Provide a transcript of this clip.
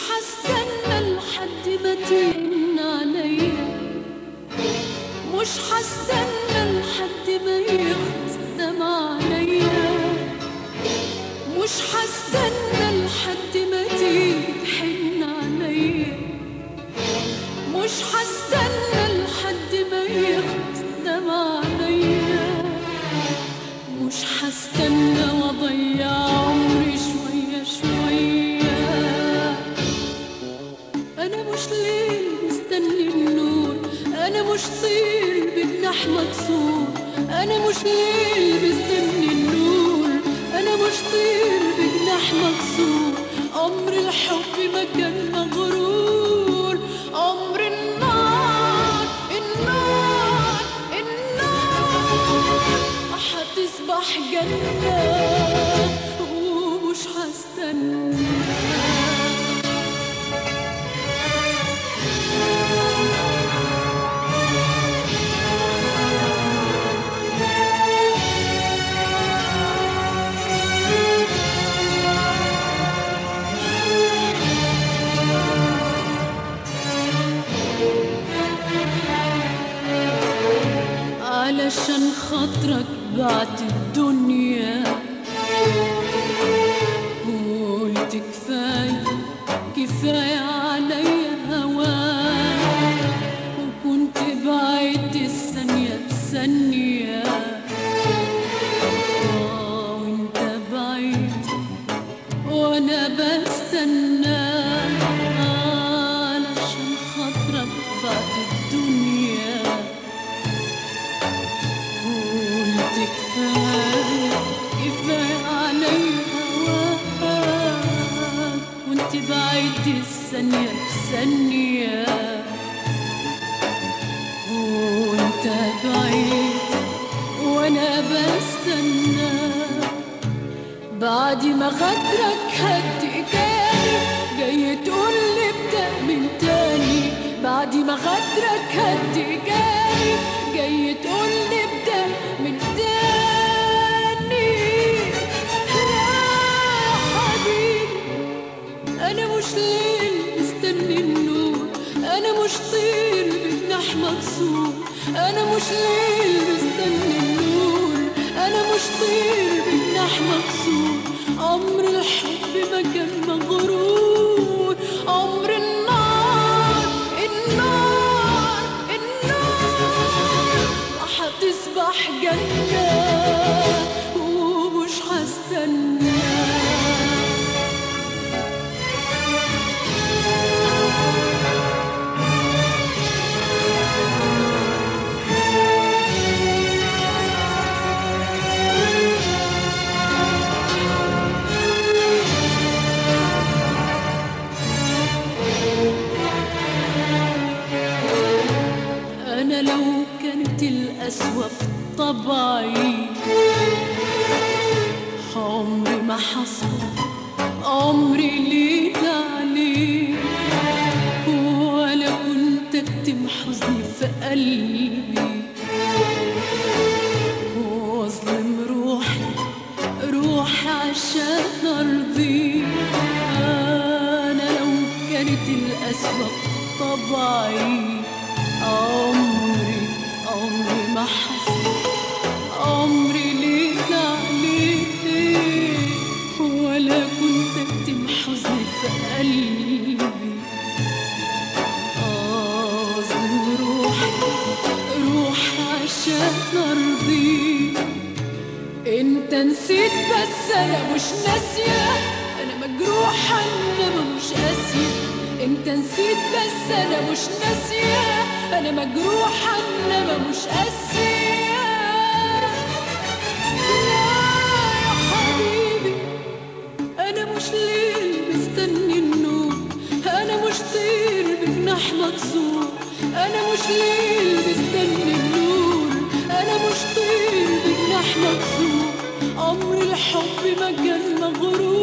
هستنى لحد ما ترن عليا مش هستنى لحد ما يخلص دمع عليا مش هستنى لحد ما تيجي تحن عليا مش هستنى لحد ما يخلص دمع عليا مش هستنى واضيع عمري شوية شوية أنا مش ليل مستني النور أنا مش طير بجناح مكسور أنا مش ليل مستني النور أنا مش طير بجناح مكسور أمر الحب ما كان مغرور أمر النار النار النار هتصبح جنة ومش هستنى علشان خاطرك بعت الدنيا قلت كفاية كفاية عليا هواك وكنت بعد الثانية بثانية آه وانت بعيد وانا بستنى علشان خاطرك بعد الدنيا قلت كفاية كفاية علي هواك وانت بعيد الثانية بثانية وانت بعيد وانا بستنى بعد ما غدرك هد تاني جاي تقول لي ابدا من تاني بعد ما غدرك هد جاني جاي تقول لي ابدا من تاني لا يا حبيبي انا مش ليل مستني النور انا مش طير بجناح مكسور انا مش ليل مستني النور انا مش طير بجناح مكسور امر الحب ما كان مغرور امر النار النار النار هتصبح جنة ومش هستنى أنا لو كانت القسوة في طبعي عمري ما حصل عمري ليه عليه ولا كنت أكتم حزني في قلبي واظلم روحي روحي عشان ارضي انا لو كانت القسوة طبعي عمري عمري ما حصل عمري ليك عليه ولا كنت اكتم حزني في قلبي اظلم روحي روحي عشان ارضيك انت نسيت بس انا مش ناسيه انا مجروحه انما مش قاسيه انت نسيت بس انا مش ناسيه انا مجروحه انما مش قاسيه لا يا حبيبي انا مش ليل مستني النوم انا مش طير بجناح مكسور انا مش ليل مستني النور انا مش طير بجناح مكسور امر الحب ما كان مغرور